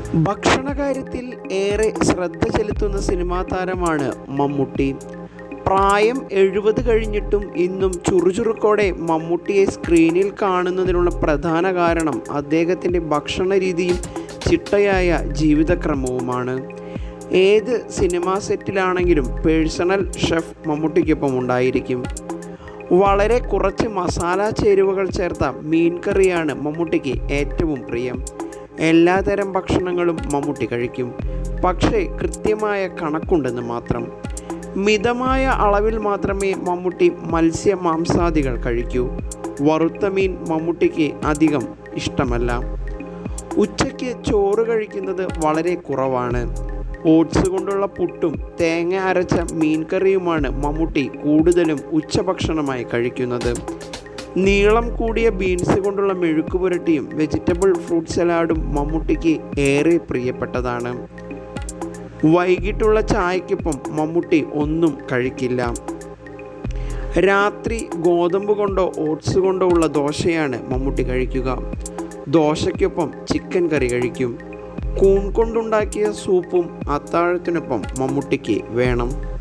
ഭക്ഷണകാര്യത്തിൽ ഏറെ ശ്രദ്ധ ചെലുത്തുന്ന സിനിമാ താരമാണ് മമ്മൂട്ടി പ്രായം എഴുപത് കഴിഞ്ഞിട്ടും ഇന്നും ചുറുചുറുക്കോടെ മമ്മൂട്ടിയെ സ്ക്രീനിൽ കാണുന്നതിനുള്ള പ്രധാന കാരണം അദ്ദേഹത്തിൻ്റെ ഭക്ഷണ രീതിയും ചിട്ടയായ ജീവിതക്രമവുമാണ് ഏത് സിനിമാ സെറ്റിലാണെങ്കിലും പേഴ്സണൽ ഷെഫ് മമ്മൂട്ടിക്കൊപ്പം ഉണ്ടായിരിക്കും വളരെ കുറച്ച് മസാല ചേരുവകൾ ചേർത്ത മീൻ കറിയാണ് മമ്മൂട്ടിക്ക് ഏറ്റവും പ്രിയം എല്ലാതരം ഭക്ഷണങ്ങളും മമ്മൂട്ടി കഴിക്കും പക്ഷേ കൃത്യമായ കണക്കുണ്ടെന്ന് മാത്രം മിതമായ അളവിൽ മാത്രമേ മമ്മൂട്ടി മത്സ്യ മാംസാദികൾ കഴിക്കൂ വറുത്ത മീൻ മമ്മൂട്ടിക്ക് അധികം ഇഷ്ടമല്ല ഉച്ചയ്ക്ക് ചോറ് കഴിക്കുന്നത് വളരെ കുറവാണ് ഓട്സ് കൊണ്ടുള്ള പുട്ടും തേങ്ങ അരച്ച മീൻ കറിയുമാണ് മമ്മൂട്ടി കൂടുതലും ഉച്ചഭക്ഷണമായി കഴിക്കുന്നത് നീളം കൂടിയ ബീൻസ് കൊണ്ടുള്ള മെഴുക്ക് പുരട്ടിയും വെജിറ്റബിൾ ഫ്രൂട്ട് സലാഡും മമ്മൂട്ടിക്ക് ഏറെ പ്രിയപ്പെട്ടതാണ് വൈകിട്ടുള്ള ചായക്കൊപ്പം മമ്മൂട്ടി ഒന്നും കഴിക്കില്ല രാത്രി ഗോതമ്പ് കൊണ്ടോ ഓട്സ് കൊണ്ടോ ഉള്ള ദോശയാണ് മമ്മൂട്ടി കഴിക്കുക ദോശയ്ക്കൊപ്പം ചിക്കൻ കറി കഴിക്കും കൂൺ കൊണ്ടുണ്ടാക്കിയ സൂപ്പും അത്താഴത്തിനൊപ്പം മമ്മൂട്ടിക്ക് വേണം